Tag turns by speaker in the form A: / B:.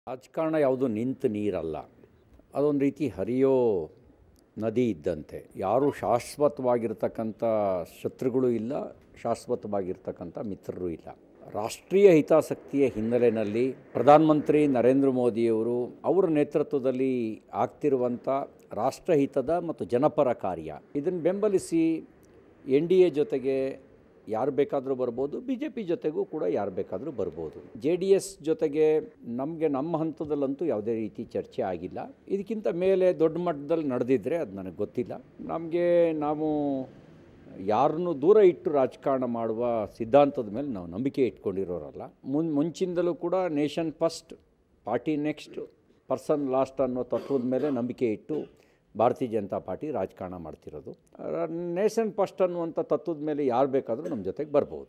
A: ರಾಜಕಾರಣ ಯಾವುದು ನಿಂತ ನೀರಲ್ಲ ಅದೊಂದು ರೀತಿ ಹರಿಯೋ ನದಿ ಇದ್ದಂತೆ ಯಾರು ಶಾಶ್ವತವಾಗಿರ್ತಕ್ಕಂಥ ಶತ್ರುಗಳು ಇಲ್ಲ ಶಾಶ್ವತವಾಗಿರ್ತಕ್ಕಂಥ ಮಿತ್ರರು ಇಲ್ಲ ರಾಷ್ಟ್ರೀಯ ಹಿತಾಸಕ್ತಿಯ ಹಿನ್ನೆಲೆಯಲ್ಲಿ ಪ್ರಧಾನಮಂತ್ರಿ ನರೇಂದ್ರ ಮೋದಿಯವರು ಅವರ ನೇತೃತ್ವದಲ್ಲಿ ಆಗ್ತಿರುವಂಥ ರಾಷ್ಟ್ರಹಿತದ ಮತ್ತು ಜನಪರ ಕಾರ್ಯ ಇದನ್ನು ಬೆಂಬಲಿಸಿ ಎನ್ ಡಿ ಎ ಜೊತೆಗೆ ಯಾರು ಬೇಕಾದರೂ ಬರ್ಬೋದು ಬಿ ಜೆ ಪಿ ಜೊತೆಗೂ ಕೂಡ ಯಾರು ಬೇಕಾದರೂ ಬರ್ಬೋದು ಜೆ ಡಿ ಎಸ್ ಜೊತೆಗೆ ನಮಗೆ ನಮ್ಮ ಹಂತದಲ್ಲಂತೂ ಯಾವುದೇ ರೀತಿ ಚರ್ಚೆ ಆಗಿಲ್ಲ ಇದಕ್ಕಿಂತ ಮೇಲೆ ದೊಡ್ಡ ಮಟ್ಟದಲ್ಲಿ ನಡೆದಿದ್ದರೆ ಅದು ನನಗೆ ಗೊತ್ತಿಲ್ಲ ನಮಗೆ ನಾವು ಯಾರನ್ನು ದೂರ ಇಟ್ಟು ರಾಜಕಾರಣ ಮಾಡುವ ಸಿದ್ಧಾಂತದ ಮೇಲೆ ನಾವು ನಂಬಿಕೆ ಇಟ್ಕೊಂಡಿರೋರಲ್ಲ ಮುನ್ ಮುಂಚಿಂದಲೂ ಕೂಡ nation first party next person last ಅನ್ನೋ ತತ್ವದ ಮೇಲೆ ನಂಬಿಕೆ ಇಟ್ಟು ಭಾರತೀಯ ಜನತಾ ಪಾರ್ಟಿ ರಾಜಕಾರಣ ಮಾಡ್ತಿರೋದು ನೇಷನ್ ಫಸ್ಟ್ ಅನ್ನುವಂಥ ತತ್ವದ ಮೇಲೆ ಯಾರು ಬೇಕಾದರೂ ನಮ್ಮ ಜೊತೆಗೆ ಬರ್ಬೋದು